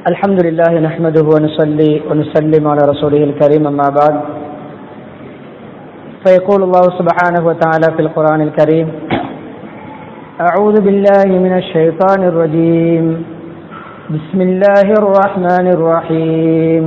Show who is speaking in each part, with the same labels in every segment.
Speaker 1: الحمد لله نحمده ونصلي ونسلم على رسوله الكريم أما بعد فيقول الله سبحانه وتعالى في القرآن الكريم أعوذ بالله من الشيطان الرجيم بسم الله الرحمن الرحيم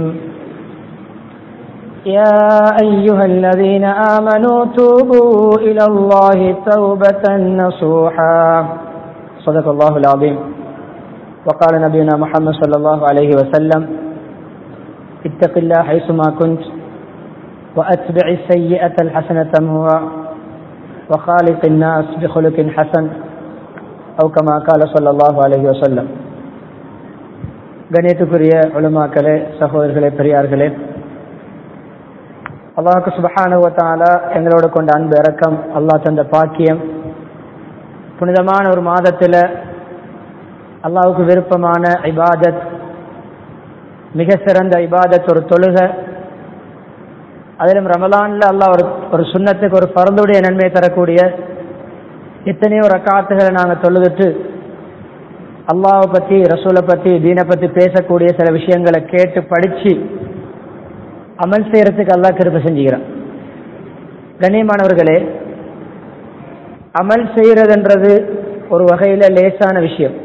Speaker 1: يا أيها الذين آمنوا توبوا إلى الله توبة نصوحا صدق الله العظيم وقال نبينا محمد صلى الله عليه وسلم اتق الله حيثما كنت وأتبع السيئة الحسنة تمهها وخالق الناس بخلق حسن أو كما قال صلى الله عليه وسلم கணியத்துக்குரிய உலமாக்களே சகோதரர்களே பெரியார்களே அல்லாஹுக்கு சுபஹானுவத்தால எங்களோட கொண்ட அன்பு இறக்கம் அல்லாஹ் தந்த பாக்கியம் புனிதமான ஒரு மாதத்தில் அல்லாவுக்கு விருப்பமான இபாதத் மிக சிறந்த இபாதத் ஒரு தொழுக அதிலும் ரமலான்ல அல்லாஹ் ஒரு ஒரு சுண்ணத்துக்கு ஒரு பரந்துடைய நன்மை தரக்கூடிய எத்தனையோ ரக்காத்துகளை நாங்கள் தொழுதுட்டு அல்லாவை பற்றி ரசூலை பற்றி தீனை பற்றி பேசக்கூடிய சில விஷயங்களை கேட்டு படித்து அமல் செய்யறதுக்கு அல்லாஹ் கிருப்ப செஞ்சுக்கிறான் கண்ணியமானவர்களே அமல் செய்யறதுன்றது ஒரு வகையில் லேசான விஷயம்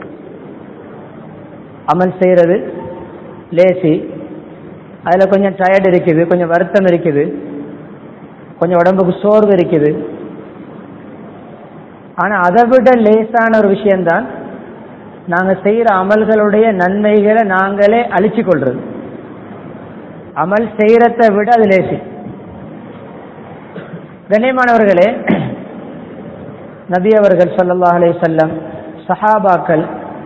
Speaker 1: அமல் செய்கிறது லேசி அதில் கொஞ்சம் டயர்டு இருக்குது கொஞ்சம் வருத்தம் இருக்குது கொஞ்சம் உடம்புக்கு சோர்வு இருக்குது ஆனால் அதை விட லேசான ஒரு விஷயம்தான் நாங்கள் செய்கிற அமல்களுடைய நன்மைகளை நாங்களே அழிச்சு கொள்றது அமல் செய்கிறத விட அது லேசி கண்ணியமானவர்களே நபி அவர்கள் சல்லா அலே செல்லம் சஹாபாக்கள்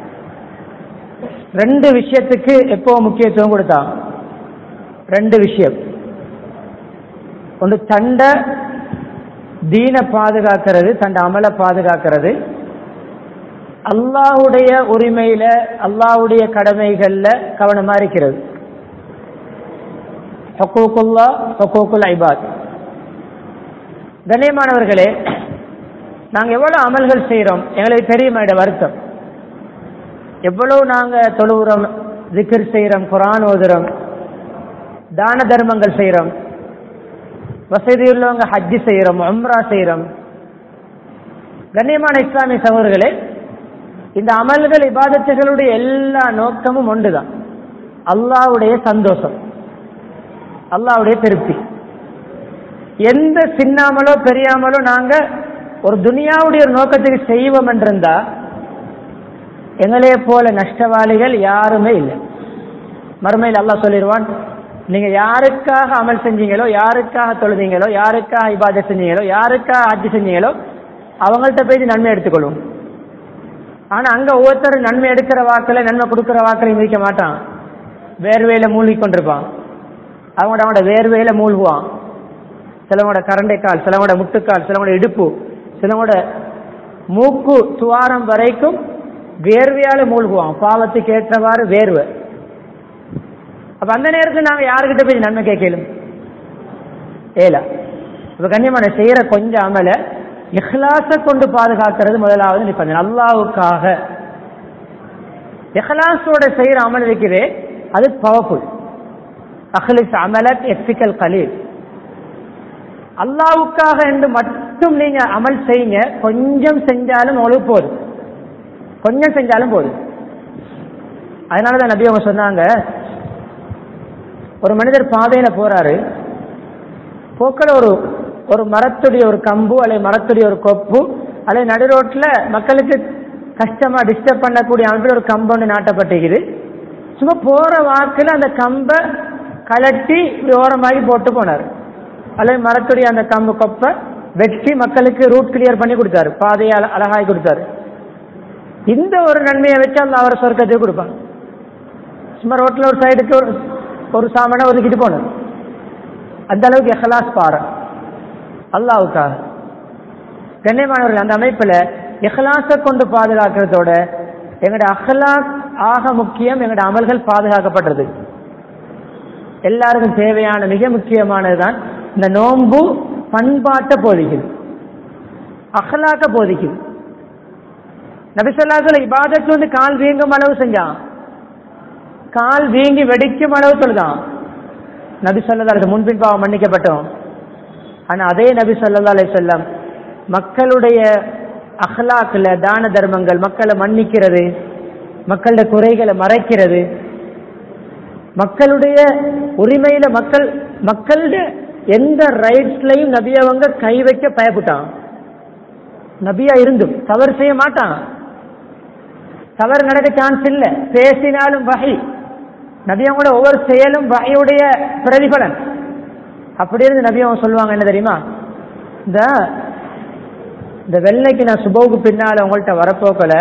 Speaker 1: ரெண்டு விஷயத்துக்கு எப்போ முக்கியத்துவம் கொடுத்தான் ரெண்டு விஷயம் ஒன்று தண்ட தீன பாதுகாக்கிறது தண்ட அமலை பாதுகாக்கிறது அல்லாஹுடைய உரிமையில அல்லாஹுடைய கடமைகள்ல கவனமா இருக்கிறது ஹக்கூக்குல்லா ஹக்கூக்குல் ஐபாத் கண்ணியமானவர்களே நாங்கள் எவ்வளவு அமல்கள் செய்கிறோம் எங்களுக்கு தெரியுமா இட வருத்தம் எவ்வளவு நாங்க தொழுகிறோம் ஜிக்கர் செய்கிறோம் குரான் ஓதுறோம் தான தர்மங்கள் செய்கிறோம் வசதி உள்ளவங்க ஹஜ்ஜி செய்கிறோம் அம்ரா செய்கிறோம் கண்ணியமான இஸ்லாமிய சகோதரர்களே இந்த அமல்கள் இபாதத்துகளுடைய எல்லா நோக்கமும் ஒன்றுதான் அல்லாவுடைய சந்தோஷம் அல்லாவுடைய திருப்தி எந்த சின்னாமலோ பெரியாமலோ நாங்க ஒரு துனியாவுடைய ஒரு நோக்கத்துக்கு செய்வோம் என்றிருந்தா எங்களைய போல நஷ்டவாளிகள் யாருமே இல்லை மறுமையில் அல்லா சொல்லிடுவான் நீங்க யாருக்காக அமல் செஞ்சீங்களோ யாருக்காக தொழுதீங்களோ யாருக்காக இபாத செஞ்சீங்களோ யாருக்காக ஆட்சி செஞ்சீங்களோ அவங்கள்ட்ட போய் நன்மை எடுத்துக்கொள்ளும் ஆனா அங்க ஒவ்வொருத்தர் நன்மை எடுக்கிற வாக்கில் நன்மை கொடுக்கிற வாக்கில் மிதிக்க மாட்டான் வேர்வையில மூழ்கி கொண்டிருப்பான் அவங்களோட அவனோட வேர்வையில மூழ்குவான் சிலவங்களோட கரண்டை கால் சிலவங்களோட முட்டுக்கால் சிலவங்களோட இடுப்பு சிலவங்களோட மூக்கு துவாரம் வரைக்கும் வேர்வையால மூழ்குவான் பாவத்துக்கு ஏற்றவாறு வேர்வை அப்ப அந்த நேரத்தில் நாங்க யாருக்கிட்ட போய் நன்மை கேட்கலும் ஏல இப்ப கண்ணியமான செய்யற கொஞ்சம் அமல இஹ்லாச கொண்டு பாதுகாக்கிறது முதலாவது நிப்பந்தன் அல்லாவுக்காக இஹ்லாஸோட செய்யற அமல் இருக்கிறே அது பவர்ஃபுல் அஹ்லிஸ் அமலத் எக்ஸிக்கல் கலீல் அல்லாவுக்காக என்று மட்டும் நீங்க அமல் செய்யுங்க கொஞ்சம் செஞ்சாலும் உங்களுக்கு போதும் கொஞ்சம் செஞ்சாலும் போதும் அதனாலதான் நபி அவங்க சொன்னாங்க ஒரு மனிதர் பாதையில போறாரு போக்கில் ஒரு ஒரு மரத்துடைய ஒரு கம்பு அல்லது மரத்துடைய ஒரு கொப்பு அல்லது நடு ரோட்ல மக்களுக்கு கஷ்டமா டிஸ்டர்ப் பண்ணக்கூடிய அமைப்பில் ஒரு கம்பு ஒன்று நாட்டப்பட்டிருக்குது சும்மா போற வாக்குல அந்த கம்பை கலட்டி இப்படி ஓரமாகி போட்டு போனார் அல்லது மரத்துடைய அந்த கம்பு கொப்பை வெட்டி மக்களுக்கு ரூட் கிளியர் பண்ணி கொடுத்தாரு பாதையை அழகாய் கொடுத்தாரு இந்த ஒரு நன்மையை வச்சு அந்த அவர் சொர்க்கத்துக்கு கொடுப்பாங்க சும்மா ரோட்ல ஒரு சைடுக்கு ஒரு ஒரு சாமனை ஒதுக்கிட்டு போனது அந்த அளவுக்கு எஹலாஸ் பாரு அல்லாவுக்காக கண்ணியமானவர்கள் அந்த அமைப்புல எஹலாச கொண்டு பாதுகாக்கிறதோட எங்களோட அஹ்லாக் ஆக முக்கியம் எங்களோட அமல்கள் பாதுகாக்கப்பட்டது எல்லாருக்கும் தேவையான மிக முக்கியமானதுதான் இந்த நோன்பு பண்பாட்டை போதிக்குது அஹ்லாக்க போதிக்குது நபிசல்லாத்துல இபாதத்து வந்து கால் வீங்கும் அளவு செஞ்சான் கால் வீங்கி வெடிக்கும் அளவு தொழுதான் நபி சொல்லதா முன்பின் பாவம் மன்னிக்கப்பட்டோம் ஆனா அதே நபி சொல்லா அலை செல்லம் மக்களுடைய அஹ்லாக்ல தான தர்மங்கள் மக்களை மன்னிக்கிறது மக்களுடைய குறைகளை மறைக்கிறது மக்களுடைய உரிமையில மக்கள் மக்களுடைய எந்த ரைட்ஸ்லையும் நபி அவங்க கை வைக்க பயப்பட்டான் நபியா இருந்தும் தவறு செய்ய மாட்டான் தவறு நடக்க சான்ஸ் இல்ல பேசினாலும் வகை நபியவங்களோட ஒவ்வொரு செயலும் வகையுடைய பிரதிபலன் அப்படி இருந்து நபியவங்க சொல்லுவாங்க என்ன தெரியுமா இந்த இந்த வெள்ளைக்கு நான் சுபவுக்கு பின்னால உங்கள்கிட்ட வரப்போக்கல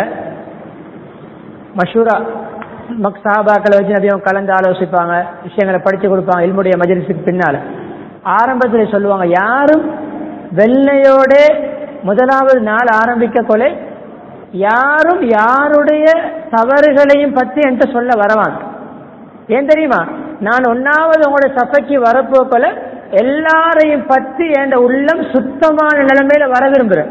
Speaker 1: மஷூரா மக் சாபாக்களை வச்சு நபியம் கலந்து ஆலோசிப்பாங்க விஷயங்களை படிச்சு கொடுப்பாங்க இல்முடைய மஜலிஸுக்கு பின்னால ஆரம்பத்தில் சொல்லுவாங்க யாரும் வெள்ளையோட முதலாவது நாள் ஆரம்பிக்க கொலை யாரும் யாருடைய தவறுகளையும் பற்றி என்கிட்ட சொல்ல வரவாங்க ஏன் தெரியுமா நான் ஒன்னாவது உங்களோட சபைக்கு வரப்போக்கல எல்லாரையும் பற்றி என் உள்ளம் சுத்தமான நிலைமையில வர விரும்புறேன்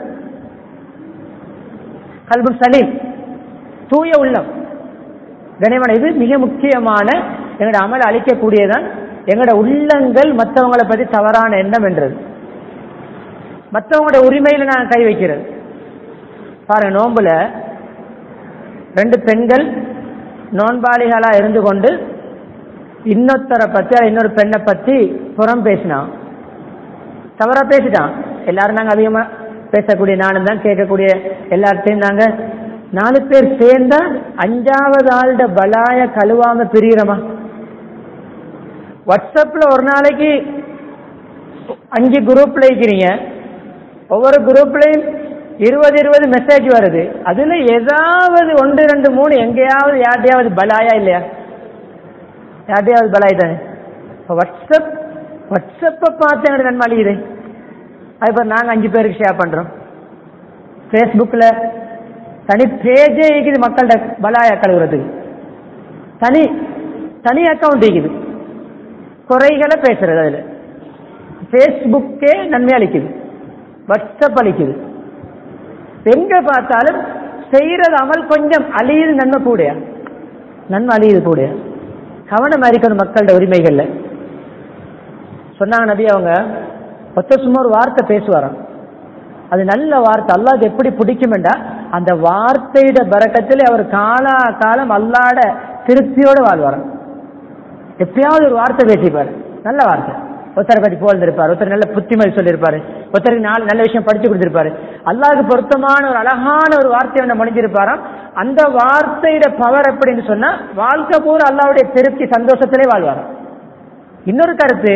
Speaker 1: கல்பு சலீம் தூய உள்ளம் கனிமன இது மிக முக்கியமான எங்களோட அமல் அளிக்கக்கூடியதான் எங்களோட உள்ளங்கள் மற்றவங்களை பற்றி தவறான எண்ணம் என்றது மற்றவங்களோட உரிமையில நான் கை வைக்கிறது பாருங்க நோம்புல ரெண்டு பெண்கள் நோன்பாளிகளா இருந்து கொண்டு இன்னொருத்தரை பத்தி இன்னொரு பெண்ணை பத்தி புறம் பேசினான் தவறா பேசிட்டான் எல்லாரும் நாங்க அதிகமா பேசக்கூடிய நானும் தான் கேட்கக்கூடிய எல்லார்ட்டையும் நாங்க நாலு பேர் சேர்ந்தா அஞ்சாவது ஆள்ட பலாய கழுவாம பிரியறமா வாட்ஸ்அப்ல ஒரு நாளைக்கு அஞ்சு குரூப்ல இருக்கிறீங்க ஒவ்வொரு குரூப்லயும் இருபது இருபது மெசேஜ் வருது அதுல ஏதாவது ஒன்று ரெண்டு மூணு எங்கேயாவது யார்ட்டையாவது பலாயா இல்லையா யார்ட்டையாவது பலாய் தானே வாட்ஸ்அப் வாட்ஸ்அப்பை பார்த்து எங்களுக்கு நன்மை அழியுது அது நாங்கள் அஞ்சு பேருக்கு ஷேர் பண்றோம் ஃபேஸ்புக்கில் தனி பேஜே இருக்குது மக்கள்கிட்ட பலாயா கழுவுறதுக்கு தனி தனி அக்கௌண்ட் இருக்குது குறைகளை பேசுறது அதுல ஃபேஸ்புக்கே நன்மை அளிக்குது வாட்ஸ்அப் அளிக்குது எங்க பார்த்தாலும் செய்யறது அமல் கொஞ்சம் அழியுது நன்மை கூடயா நன்மை அழியுது கூடயா கவனம் இருக்கணும் மக்களோட உரிமைகள்ல சொன்னாங்க நபி அவங்க ஒத்த சும்மா ஒரு வார்த்தை பேசுவாராம் அது நல்ல வார்த்தை அல்லாது எப்படி பிடிக்குமெண்டா அந்த வார்த்தையோட பறக்கத்தில் அவர் காலா காலம் அல்லாட திருப்தியோட வாழ்வாராம் எப்பயாவது ஒரு வார்த்தை பேசிப்பாரு நல்ல வார்த்தை ஒருத்தரை பற்றி புகழ்ந்திருப்பார் ஒருத்தர் நல்ல புத்திமதி சொல்லியிருப்பாரு ஒருத்தருக்கு நாலு நல்ல விஷயம் படிச்சு கொடுத்திருப்பாரு அல்லாஹ்க்கு பொருத்தமான ஒரு அழகான ஒரு வார்த்தையை ஒன்று முடிஞ்சிருப்பாராம் அந்த வார்த்தையோட பவர் எப்படின்னு சொன்னா வாழ்க்கை பூரா அல்லாவுடைய திருப்தி சந்தோஷத்திலே வாழ்வாராம் இன்னொரு கருத்து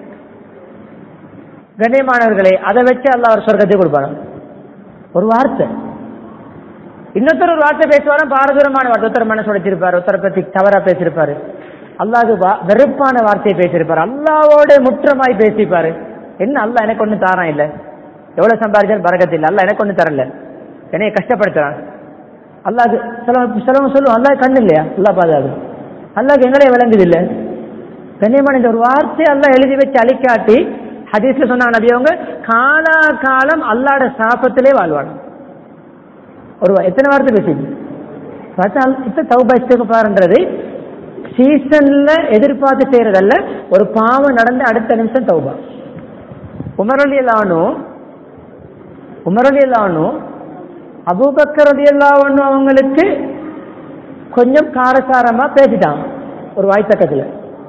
Speaker 1: கண்ணியமானவர்களே அதை வச்சு அல்லாஹ் ஒரு சொர்க்கத்தை கொடுப்பாரு ஒரு வார்த்தை இன்னொருத்தர் ஒரு வார்த்தை பேசுவாராம் பாரதூரமான வார்த்தை ஒருத்தர் மனசு உடைச்சிருப்பாரு ஒருத்தரை பத்தி தவறா பேசியிருப்பாரு அல்லாஹ் வெறுப்பான வார்த்தையை பேசியிருப்பாரு அல்லாவோட முற்றமாய் பேசிப்பாரு என்ன அல்லாஹ் எனக்கு ஒண்ணு தாரான் இல்ல எவ்வளவு சம்பாதிச்சாலும் பறக்கத்து இல்லை அல்லாஹ் எனக்கு ஒண்ணு தரல என்னைய கஷ்டப்படுத்துறான் அல்லாஹ் சில சிலவங்க சொல்லுவோம் அல்லாஹ் கண்ணு இல்லையா அல்லாஹ் பாதுகாது அல்லாஹ் எங்களே விளங்குது இல்ல கண்ணியமான இந்த ஒரு வார்த்தை அல்லாஹ் எழுதி வச்சு அழிக்காட்டி ஹதீஸ்ல சொன்னாங்க நபி அவங்க காலா காலம் அல்லாட சாபத்திலே வாழ்வாங்க ஒரு எத்தனை வார்த்தை பேசிட்டு பார்த்தா இப்ப தௌபா இஸ்திகபார்ன்றது சீசன்ல எதிர்பார்த்து செய்யறதல்ல ஒரு பாவம் நடந்து அடுத்த நிமிஷம் தௌபா உமரலி எல்லானும் உமரலி எல்லானும் அபூபக்கர் ரலி அல்லாஹ்னு அவங்களுக்கு கொஞ்சம் காரசாரமா பேசிட்டான் ஒரு வாய்த்தக்கத்துல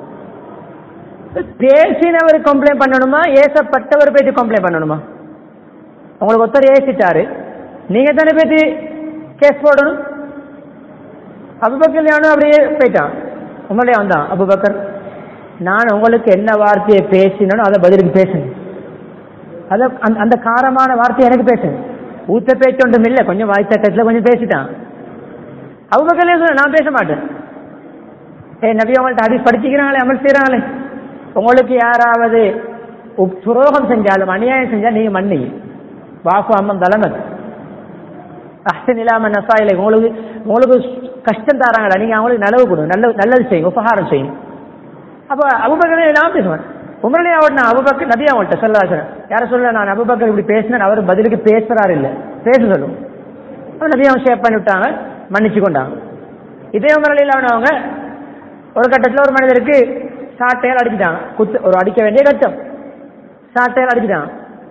Speaker 1: பேசினவர் கம்ப்ளைண்ட் பண்ணணுமா ஏசப்பட்டவர் பேசி கம்ப்ளைண்ட் பண்ணணுமா உங்களுக்கு ஒருத்தர் ஏசிட்டாரு நீங்க தானே பேசி கேஸ் போடணும் அபுபக்கர் யானும் அப்படியே போயிட்டான் உங்களே வந்தான் அபுபக்கர் நான் உங்களுக்கு என்ன வார்த்தையை பேசினோ அதை பதிலுக்கு பேசுங்க அத அந்த- அந்த காரமான வார்த்தையை எனக்கு பேசுங்க ஊத்த பேச்சு ஒன்றும் இல்லை கொஞ்சம் வாய்த்தக்கத்துல கொஞ்சம் பேசிட்டான் அபுபக்கர்லே சொன்ன நான் பேச மாட்டேன் ஏ நபி அவங்கள்ட்ட அடி படிச்சுக்கிறாங்களே அமல் செய்யறாங்களே உங்களுக்கு யாராவது உப்- துரோகம் செஞ்சாலும் அநியாயம் செஞ்சா நீங்க மன்னிங்க வாஃபு அம்மன் தலைமத் அஹ்சன் இல்லாம நசாயில உங்களுக்கு உங்களுக்கு கஷ்டம் தராங்களா நீங்க அவங்களுக்கு நலவு கொடுங்க நல்ல நல்லது செய்யுங்க உபகாரம் செய்யுங்க அப்ப அபுபக்கரே நான் பேசுவேன் உமரலி அவட் நான் அபுபக்கர் நபி அவங்கள்ட்ட சொல்ல யார சொல்ல நான் அபுபக்கர் இப்படி பேசினேன் அவர் பதிலுக்கு பேசுறாரு இல்ல பேச சொல்லும் அப்ப நபி அவங்க ஷேர் பண்ணி விட்டாங்க மன்னிச்சு கொண்டாங்க இதே உமரலியில் அவங்க ஒரு கட்டத்தில் ஒரு மனிதருக்கு சாட்டையால் அடிச்சுட்டாங்க குத்து ஒரு அடிக்க வேண்டிய கட்டம் சாட்டையால் அடிச்சுட்டாங்க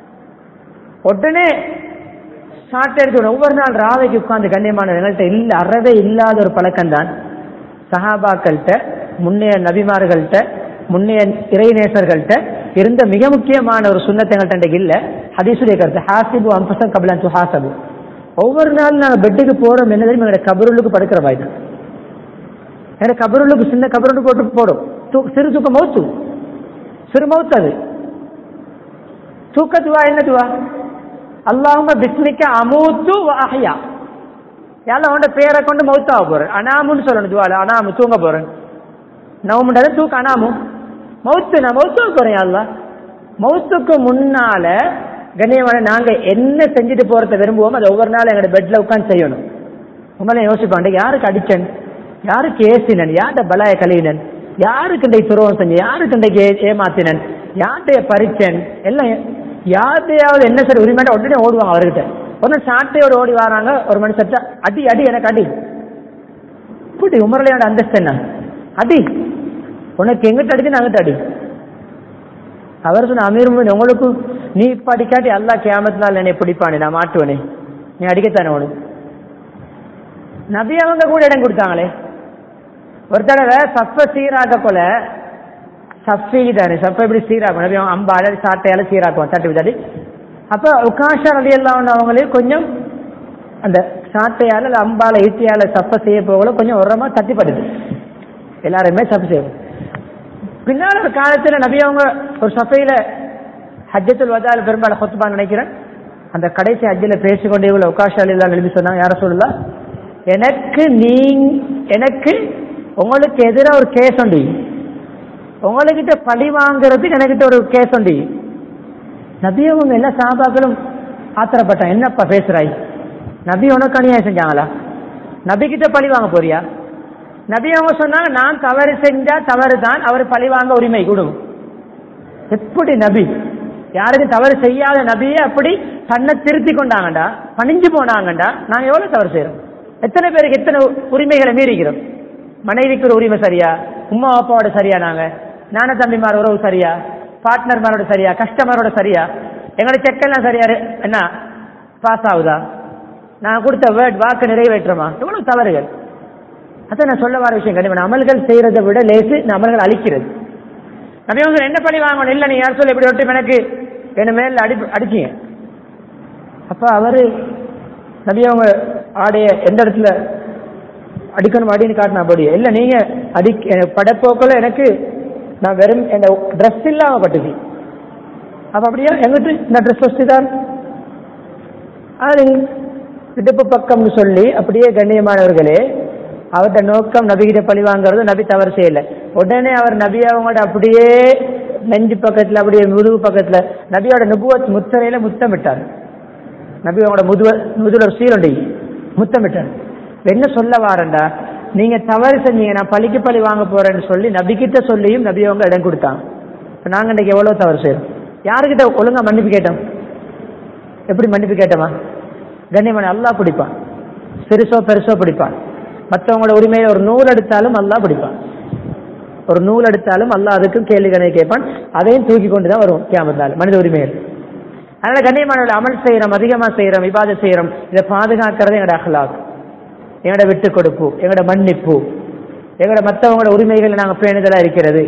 Speaker 1: உடனே சாட்டை எடுத்து ஒவ்வொரு நாள் ராவைக்கு உட்கார்ந்து கண்ணியமான எங்கள்கிட்ட இல்ல அறவே இல்லாத ஒரு பழக்கம் தான் சஹாபாக்கள்கிட்ட முன்னைய நபிமார்கள்ட்ட முன்னைய இறைநேசர்கள்ட்ட இருந்த மிக முக்கியமான ஒரு சுண்ணத்தை எங்கள்கிட்ட இன்றைக்கு இல்ல ஹதீசுடைய கருத்து ஹாசிபு அம்பசம் கபிலன் ஹாசபு ஒவ்வொரு நாள் நாங்க பெட்டுக்கு போறோம் என்ன தெரியும் எங்களோட கபருளுக்கு படுக்கிற வாய் தான் எங்களோட கபருளுக்கு சின்ன கபருண்டு போட்டு போடும் தூ- சிறு தூக்கம் மௌத்து சிறு மௌத்து அது தூக்கத்துவா என்னதுவா அல்லாஹும பிஸ்மிக்க அமூத்து வ அஹ்யா யால அவனோட பேரை கொண்டு மௌத்தாக போறேன் அனாமுன்னு சொல்லணும் துவால அனாமு தூங்க போறேன் நவமுண்டது தூக்க அனாமு மௌத்து நான் மௌத்தாக போறேன் அல்லா மௌத்துக்கு முன்னால கண்ணியமான நாங்க என்ன செஞ்சுட்டு போறத விரும்புவோம் அதை ஒவ்வொரு நாள் எங்களோட பெட்ல உட்காந்து செய்யணும் உங்களை யோசிப்பாண்ட யாருக்கு அடிச்சன் யாருக்கு ஏசினன் யார்கிட்ட பலாய கழிவினன் யாருக்கு இன்றைக்கு துரோகம் செஞ்சேன் யாருக்கு இன்றைக்கு ஏ- ஏமாத்தினன் யார்கிட்ட பறிச்சன் எல்லாம் எ- யார்கிட்டயாவது என்ன சரி உரிமையான உடனே ஓடுவாங்க அவர்கிட்ட உடனே சாட்டையோடு ஓடி வராங்க ஒரு மனுஷத்த அடி அடி எனக்கு அடி இப்படி உமரலையோட அந்தஸ்து என்ன அடி உனக்கு எங்கிட்ட அடிச்சு நான் அங்கிட்ட அடி அவர் சொன்ன அமீர் முஃமினீன், உங்களுக்கு நீ இப்ப அடிக்காட்டி அல்லா கேமத்தினால் என்னை பிடிப்பானே நான் மாட்டுவனே நீ அடிக்கத்தானே உனக்கு நபி அவங்க கூட இடம் கொடுத்தாங்களே ஒரு தடவை சப்ப சீராக்க போல சஃபி தானே சப்ப எப்படி சீராக்கும் நபி அவங்க அம்பால சாட்டையால சீராக்குவோம் தட்டு விதாடி அப்ப உகாஷா நபி எல்லாம் அவங்களே கொஞ்சம் அந்த சாட்டையால இல்ல அம்பால ஈட்டியால சப்ப செய்ய போகல கொஞ்சம் உரமா தட்டிப்படுது எல்லாருமே சப்பு செய்யும் பின்னால் ஒரு காலத்துல நபி அவங்க ஒரு சபையில ஹஜ்ஜத்துல் வதால பெரும்பாலும் கொத்துபா நினைக்கிறேன் அந்த கடைசி ஹஜ்ஜில் பேசிக்கொண்டே இவ்வளவு உகாஷ் அலிலாம் எழுதி சொன்னாங்க யார சொல்லலாம் எனக்கு நீ எனக்கு உங்களுக்கு எதிராக ஒரு கேஸ் உண்டு உங்ககிட்ட பழி வாங்குறதுக்கு எனக்கிட்ட ஒரு கேஸ் உண்டு நபி அவங்க எல்லா சாபாக்களும் ஆத்திரப்பட்டான் என்னப்பா பேசுறாய் நபி உனக்கு அநியாயம் செஞ்சாங்களா நபி கிட்ட பழி வாங்க போறியா நபி அவங்க சொன்னாங்க நான் தவறு செஞ்சா தவறு தான் அவர் பழி வாங்க உரிமை கொடும் எப்படி நபி யாருக்கும் தவறு செய்யாத நபியே அப்படி தன்னை திருத்தி கொண்டாங்கடா பணிஞ்சு போனாங்கடா நாங்க எவ்வளவு தவறு செய்யறோம் எத்தனை பேருக்கு எத்தனை உரிமைகளை மீறிக்கிறோம் மனைவிக்கு ஒரு உரிமை சரியா உமா அப்பாவோட சரியா நாங்க நான தம்பிமார் உறவு சரியா பார்ட்னர்மாரோட சரியா கஸ்டமரோட சரியா எங்களோட செக்கெல்லாம் சரியா இரு- என்ன பாஸ் ஆகுதா நான் கொடுத்த வேர்ட் வாக்கு நிறைவேற்றுமா எவ்வளவு தவறுகள் அதான் நான் சொல்ல வர விஷயம் கண்டிப்பா அமல்கள் செய்யறதை விட லேசு இந்த அமல்கள் அழிக்கிறது நபி அவங்க என்ன பழி வாங்கணும் இல்ல நீ யார் சொல்ல இப்படி ஒட்டி எனக்கு என்ன மேல அடி அடிச்சீங்க அப்ப அவரு நபி அவங்க ஆடைய எந்த இடத்துல அடிக்கணும் அடின்னு காட்டினா படி இல்ல நீங்க அடி படப்போக்கில் எனக்கு நான் வெறும் என் ட்ரெஸ் இல்லாம பட்டுச்சு அப்ப அப்படியா எங்கிட்ட இந்த ட்ரெஸ் வச்சுதான் அது இடுப்பு பக்கம்னு சொல்லி அப்படியே கண்ணியமானவர்களே அவர்கிட்ட நோக்கம் நபிகிட்ட பழி வாங்குறது நபி தவறு செய்யல உடனே அவர் நபி அவங்கள்ட்ட அப்படியே நெஞ்சு பக்கத்துல அப்படியே முதுகு பக்கத்துல நபியோட நுபுவத் முத்தரையில முத்தமிட்டார் நபி அவங்களோட முதுவ முதுல ஒரு சீரண்டி முத்தமிட்டார் என்ன சொல்ல வாரண்டா நீங்க தவறு செஞ்சீங்க நான் பழிக்கு பழி வாங்க போறேன்னு சொல்லி நபிக்கிட்ட சொல்லியும் நபி அவங்க இடம் கொடுத்தாங்க இப்ப நாங்க இன்னைக்கு எவ்வளவு தவறு செய்யறோம் யாருக்கிட்ட ஒழுங்கா மன்னிப்பு கேட்டோம் எப்படி மன்னிப்பு கேட்டோமா கண்ணியமான அல்லாஹ் பிடிப்பான் சிறுசோ பெருசோ பிடிப்பான் மற்றவங்களோட உரிமையை ஒரு நூல் எடுத்தாலும் அல்லாஹ் பிடிப்பான் ஒரு நூல் எடுத்தாலும் அல்லாஹ் அதுக்கும் கேள்வி கணக்கு கேட்பான் அதையும் தூக்கி கொண்டு தான் வரும் கேமத்தால் மனித உரிமைகள் அதனால கண்ணியமானவர்கள் அமல் செய்யறோம் அதிகமா செய்யறோம் விவாதம் செய்யறோம் இதை பாதுகாக்கிறது எங்களோட அகலாக் எங்களோட விட்டு கொடுப்பு எங்களோட மன்னிப்பு எங்களோட மற்றவங்களோட உரிமைகள் நாங்கள் பேணுதலா இருக்கிறது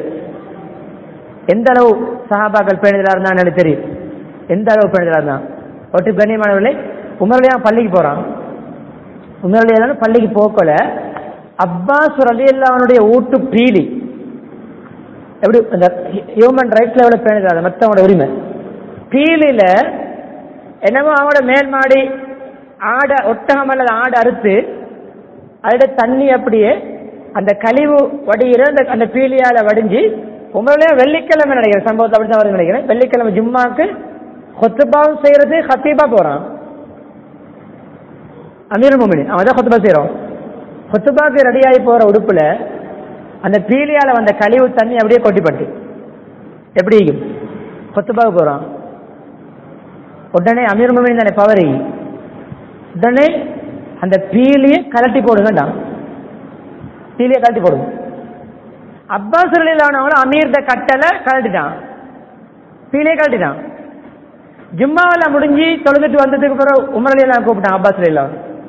Speaker 1: எந்த அளவு சஹாபாக்கள் பேணுதலா இருந்தான்னு எனக்கு தெரியும் எந்த அளவு பேணுதலா இருந்தான் ஒட்டு கண்ணியமானவர்களே உமரலியா பள்ளிக்கு போறான் உமரலியா பள்ளிக்கு போக்கல அப்பாஸ் ரலியல்லாவுடைய ஊட்டு பீலி எப்படி இந்த ஹியூமன் ரைட்ஸ் லெவலில் பேணுதல் மற்றவங்களோட உரிமை பீலில என்னமோ அவனோட மேல் மாடி ஆடை ஒட்டகம் அல்லது ஆடை அறுத்து அதோட தண்ணி அப்படியே அந்த கழிவு வடிகிற அந்த அந்த பீலியால வடிஞ்சு உங்களுடைய வெள்ளிக்கிழமை நினைக்கிறேன் சம்பவத்தை அப்படி தான் வருது நினைக்கிறேன் வெள்ளிக்கிழமை ஜும்மாக்கு கொத்துபாவும் செய்யறது ஹத்தீபா போறான் அமீர் முமினி அவன் தான் கொத்துபா செய்யறோம் கொத்துபாக்கு ரெடியாகி போற உடுப்புல அந்த பீலியால வந்த கழிவு தண்ணி அப்படியே கொட்டிப்பட்டு எப்படி இருக்கும் கொத்துபாவுக்கு போறான் உடனே அமீர் முமினி தானே பவரி உடனே அந்த பீலியை கலட்டி போடுங்கடா பீலியை கலட்டி போடுங்க அப்பாஸ் அவனும் அமீர்த கட்டளை கழட்டிட்டான் பீலே கழட்டிட்டான் ஜும்மாவெல்லாம் முடிஞ்சு தொழுதுட்டு வந்ததுக்கு பிறகு உமர் அலி எல்லாம் கூப்பிட்டான் அப்பாஸ் அலி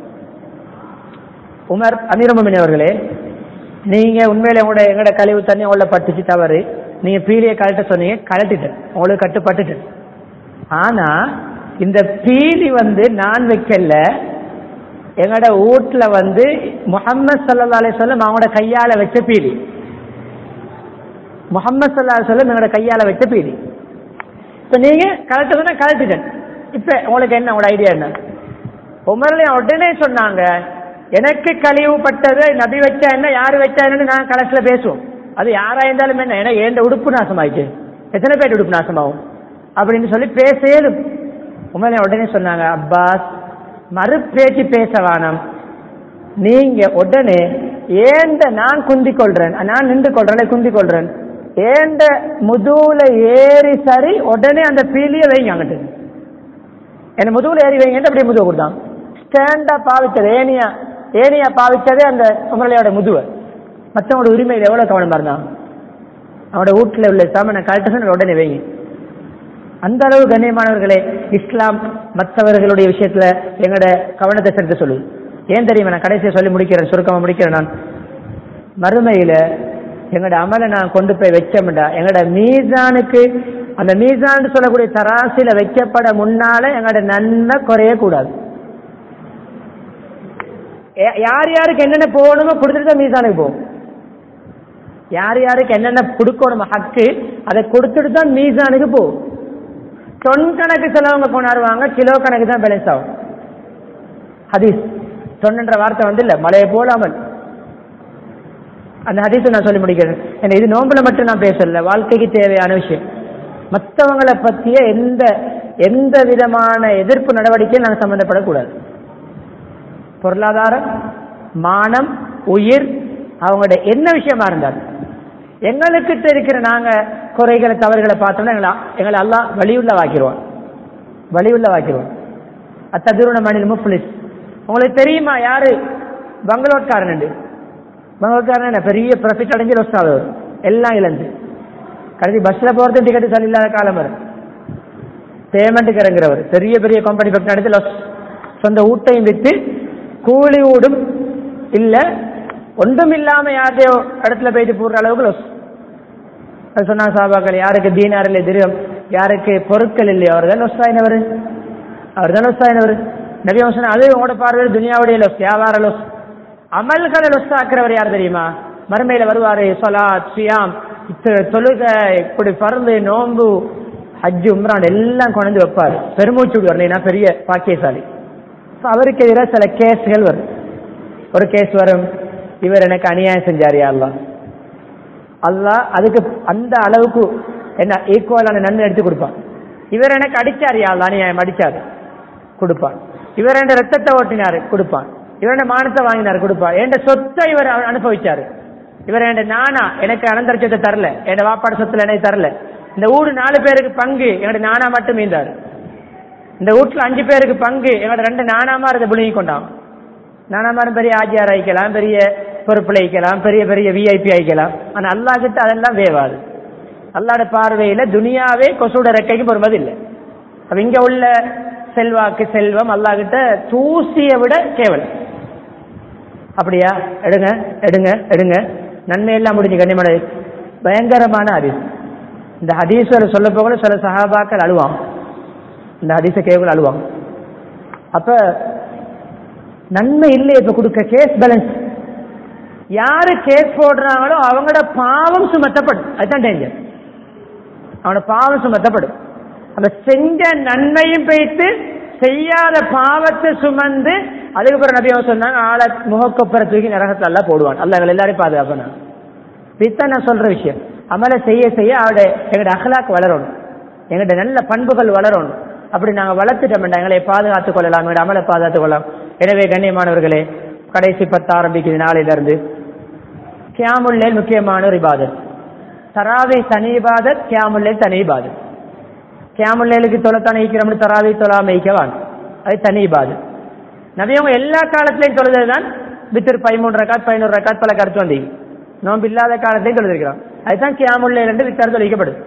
Speaker 1: உமர் அமீரமின் அவர்களே நீங்க உண்மையில உங்களோட எங்களோட கழிவு தண்ணி உங்களோட பட்டுச்சு தவறு நீங்க பீலியை கழட்ட சொன்னீங்க கழட்டிட்டேன் உங்களுக்கு கட்டுப்பட்டுட்டேன் ஆனா இந்த பீலி வந்து நான் வைக்கல எங்களோட வீட்டுல வந்து முகமது சல்லா அலிஸ்வல்லம் அவங்களோட கையால வச்ச பீலி முகமது சல்லா அலிஸ்வல்லம் எங்களோட கையால வச்ச பீலி இப்ப நீங்க கலட்டுறதுனா கலட்டிட்டேன் இப்ப உங்களுக்கு என்ன உங்களோட ஐடியா என்ன உமர்லையும் உடனே சொன்னாங்க எனக்கு கழிவுபட்டது நபி வச்சா என்ன யாரு வச்சா என்னன்னு நான் கடைசியில பேசுவோம் அது யாரா இருந்தாலும் என்ன ஏன்னா எந்த உடுப்பு நாசமாயிட்டு எத்தனை பேர் உடுப்பு நாசமாகும் அப்படின்னு சொல்லி பேசேலும் உமர்லையும் உடனே சொன்னாங்க அப்பாஸ் மறுபேச்சு பேச வேணாம் நீங்க உடனே ஏந்த நான் குந்தி கொள்றேன் நான் நின்று கொள்றேன் குந்தி கொள்றேன் ஏந்த முதுகுல ஏறி சரி உடனே அந்த பீலிய வைங்க அங்கிட்டு என்ன முதுகுல ஏறி வைங்க அப்படியே முதுகு கொடுத்தான் ஸ்டாண்டா பாவிச்சது ஏனியா ஏனியா பாவிச்சதே அந்த உமரலையோட முதுவை மற்றவங்களோட உரிமையில் எவ்வளவு கவனமா இருந்தான் அவனோட வீட்டுல உள்ள சாமனை கரெக்டாக உடனே வைங்க அந்த அளவு கண்ணியமானவர்களே இஸ்லாம் மற்றவர்களுடைய விஷயத்துல எங்களோட கவனத்தை செலுத்த சொல்லுது ஏன் தெரியுமா நான் கடைசியை சொல்லி முடிக்கிறேன் சுருக்கமா முடிக்கிறேன் நான் மறுமையில எங்களோட அமலை நான் கொண்டு போய் வச்சோம்டா எங்களோட மீசானுக்கு அந்த மீசான் சொல்லக்கூடிய தராசில வைக்கப்பட முன்னால எங்களோட நன்மை குறைய கூடாது யார் யாருக்கு என்னென்ன போகணுமோ கொடுத்துட்டு தான் மீசானுக்கு போகும் யார் யாருக்கு என்னென்ன கொடுக்கணுமோ ஹக்கு அதை கொடுத்துட்டு தான் மீசானுக்கு போகும் தொன் கணக்கு சிலவங்க கொண்டாடுவாங்க கிலோ கணக்கு தான் பேலன்ஸ் ஆகும் ஹதீஸ் தொன்னுன்ற வார்த்தை வந்து இல்ல மழையை போலாமல் அந்த ஹதீஸை நான் சொல்லி முடிக்கிறேன் ஏன்னா இது நோம்புல மட்டும் நான் பேசல வாழ்க்கைக்கு தேவையான விஷயம் மற்றவங்களை பற்றிய எந்த எந்த விதமான எதிர்ப்பு நடவடிக்கையும் நாங்கள் சம்பந்தப்படக்கூடாது பொருளாதாரம் மானம் உயிர் அவங்களோட என்ன விஷயமா இருந்தாலும் எங்களுக்கிட்ட இருக்கிற நாங்க குறைகளை தவறுகளை பார்த்தோம்னா எங்களை எங்களை எல்லாம் வழியுள்ள வாக்கிடுவோம் வழியுள்ள வாக்கிடுவோம் அத்ததுருண மணில் முஃப்லிஸ் உங்களுக்கு தெரியுமா யாரு பங்களோட்காரன் பங்களோட்காரன் என்ன பெரிய ப்ராஃபிட் அடைஞ்சு லொஸ் ஆகுது எல்லாம் இழந்து கடைசி பஸ்ல போறது டிக்கெட் சரி இல்லாத காலம் வரும் பேமெண்ட்டுக்கு இறங்குறவர் பெரிய பெரிய கம்பெனி பக்கம் நடத்தி லொஸ் சொந்த ஊட்டையும் வித்து கூலி ஊடும் இல்ல ஒன்றும் இல்லாம யார்டையோ இடத்துல போயிட்டு போடுற அளவுக்கு லொஸ் அது சொன்னா சாபாக்கள் யாருக்கு தீனார் இல்லை திரம் யாருக்கு பொருட்கள் இல்லையோ அவர் தான் லொஸ் ஆயினவர் அவர் தான் லொஸ் ஆயினவர் நபி சொன்ன அது உங்களோட பார்வையில் துனியாவுடைய லொஸ் வியாபார லொஸ் அமல்களை லொஸ் ஆக்குறவர் யார் தெரியுமா மறுமையில வருவாரு சொலாத் சியாம் தொழுக இப்படி பறந்து நோம்பு ஹஜ்ஜு உம்ரான் எல்லாம் கொண்டு வைப்பாரு பெருமூச்சு விடுவார் நான் பெரிய பாக்கியசாலி அவருக்கு எதிராக சில கேஸ்கள் வரும் ஒரு கேஸ் வரும் இவர் எனக்கு அநியாயம் செஞ்சார் அல்லா அல்லா அதுக்கு அந்த அளவுக்கு என்ன ஈக்குவலான நன்மை எடுத்து கொடுப்பான் இவர் எனக்கு அடிச்சார் அல்லா அநியாயம் அடிச்சாரு கொடுப்பான் இவர் என் ரத்தத்தை ஓட்டினாரு கொடுப்பான் இவர் என்ன மானத்தை வாங்கினார் கொடுப்பான் என் சொத்தை இவர் அனுபவிச்சாரு இவர் என் நானா எனக்கு அனந்தர சொத்தை தரல என் வாப்பாடு சொத்துல எனக்கு தரல இந்த ஊடு நாலு பேருக்கு பங்கு என்னோட நானா மட்டும் மீந்தாரு இந்த வீட்டுல அஞ்சு பேருக்கு பங்கு என்னோட ரெண்டு நானாமா இருந்த புழுங்கி கொண்டான் நானாமாரும் பெரிய ஆஜியார் ஆயிக்கலாம் பெரிய பொறுப்புல வைக்கலாம் பெரிய பெரிய விஐபி ஆயிக்கலாம் ஆனா அல்லா கிட்ட அதெல்லாம் வேவாது அல்லாட பார்வையில துனியாவே கொசுட ரெக்கைக்கு பொறுமது இல்லை அப்ப இங்க உள்ள செல்வாக்கு செல்வம் அல்லா கிட்ட தூசியை விட கேவலம் அப்படியா எடுங்க எடுங்க எடுங்க நன்மை எல்லாம் முடிஞ்சு கண்ணியமான பயங்கரமான ஹதீஸ் இந்த ஹதீஸ்வர சொல்ல போகல சில சகாபாக்கள் அழுவாங்க இந்த ஹதீஸ கேவல் அழுவாங்க அப்ப நன்மை இல்லை இப்ப கொடுக்க கேஸ் பேலன்ஸ் யாரு கேஸ் போடுறாங்களோ அவங்களோட பாவம் சுமத்தப்படும் அதுதான் டேஞ்சர் அவனோட பாவம் சுமத்தப்படும் அந்த செஞ்ச நன்மையும் போயிட்டு செய்யாத பாவத்தை சுமந்து அதுக்கப்புறம் நபி அவங்க சொன்னாங்க ஆளை முகக்கொப்பரை தூக்கி நரகத்தை எல்லாம் போடுவான் அல்ல எங்களை எல்லாரையும் பாதுகாப்பான இதுதான் நான் சொல்ற விஷயம் அமலை செய்ய செய்ய அவட எங்களோட அகலாக்கு வளரணும் எங்கள்ட நல்ல பண்புகள் வளரணும் அப்படி நாங்க வளர்த்துட்டோம் எங்களை பாதுகாத்துக் கொள்ளலாம் எங்களோட அமலை பாதுகாத்துக் கொள்ளலாம் எனவே கண்ணியமானவர்களே கடைசி பத்து ஆரம்பிக்குது நாளையிலிருந்து கியாமுல்லேல் முக்கியமான ஒரு இபாதத் தராவி தனி இபாதத் கியாமுல்லேல் தனி இபாதத் கியாமுல்லேலுக்கு தொலைத்தானே ஈக்கிறோம்னு தராவி தொழாம ஈக்கவான் அது தனி இபாதத் நபியவங்க எல்லா காலத்திலையும் தொழுதுதான் வித்திரு பதிமூணு ரக்காத் பதினோரு ரக்காத் பல கருத்து வந்தீங்க நோன்பு இல்லாத காலத்தையும் தொழுதிருக்கிறோம் அதுதான் கியாமுல்லை என்று வித்தார் தொழிக்கப்படுது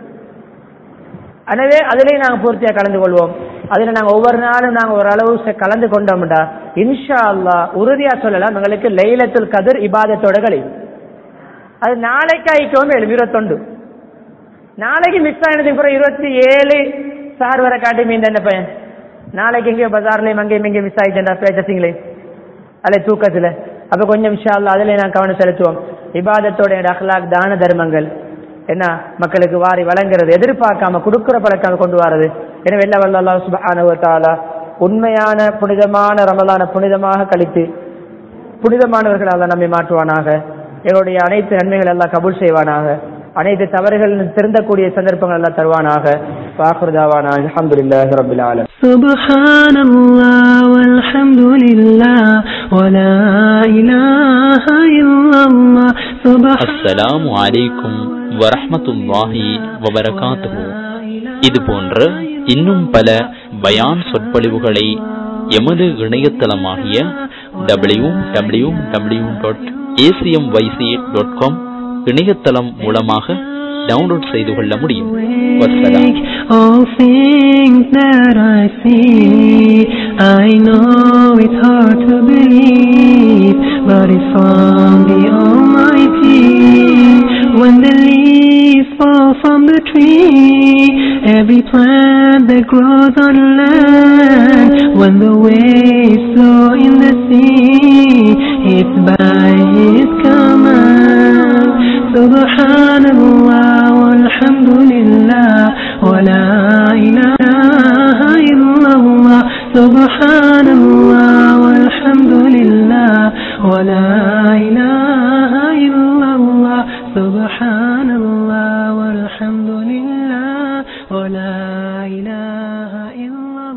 Speaker 1: எனவே அதிலே நாங்கள் பூர்த்தியாக கலந்து கொள்வோம் அதில் நாங்கள் ஒவ்வொரு நாளும் நாங்கள் ஓரளவு ச- கலந்து கொண்டோம்டா இன்ஷா அல்லாஹ் உறுதியா சொல்லலாம் எங்களுக்கு லைலத்துல் கதிர் இபாதத்தோட கழிவு அது நாளைக்கு ஆயிக்கோம் எழுபது இருபத்தொண்டு நாளைக்கு மிஸ் ஆனதுக்கு அப்புறம் இருபத்தி ஏழு சார் வர காட்டி மீந்த என்ன பையன் நாளைக்கு எங்கேயோ பஜார்லயும் அங்கேயும் எங்கேயும் மிஸ் ஆயிட்டேன்டா பேச்சசிங்களே அல்ல தூக்கத்துல அப்ப கொஞ்சம் இன்ஷா அல்லாஹ் அதிலே நான் கவனம் செலுத்துவோம் இபாதத்தோட என்னோட அஹ்லாக் தான தர்மங்கள் என்ன மக்களுக்கு வாரி வழங்குறது எதிர்பார்க்காம கொடுக்கிற பழக்கம் கொண்டு வரது எனவே எல்லா வல்ல அல்லாஹ் சுப்ஹானஹு வ தஆலா உண்மையான புனிதமான ரமலான புனிதமாக கழித்து புனிதமானவர்கள் அல்லாஹ் நம்மை மாற்றுவானாக எங்களுடைய அனைத்து நன்மைகள் எல்லாம் கபூல் செய்வானாக அனைத்து தவறுகள் திருந்தக்கூடிய சந்தர்ப்பங்கள் எல்லாம் தருவானாக வாக்குறுதாவானா அல்ஹம்துலில்லாஹி ரப்பில் ஆலமீன்
Speaker 2: سبحان الله والحمد لله ولا إله إلا الله سبحان
Speaker 3: அஸ்ஸலாமு அலைக்கும் வரஹ்மத்துல்லாஹி வபரகாத்துஹு இது போன்ற இன்னும் பல பயான் சொற்பொழிவுகளை எமது இணையதளமாகிய W W W dot ACM YC dot com இணையதளம் மூலமாக டவுன்லோட் செய்து கொள்ள முடியும் வஸ்ஸலாம்
Speaker 2: All things that I see, I know it's hard to believe, but it's from the Almighty. When the leaves fall from the tree, every plant that grows on land, when the waves flow in the sea, it's by His command. Subhanallah walhamdulillah wa la ilaha illallah. Subhanallah walhamdulillah wa la ilaha illallah. Subhanallah walhamdulillah wa la ilaha illallah.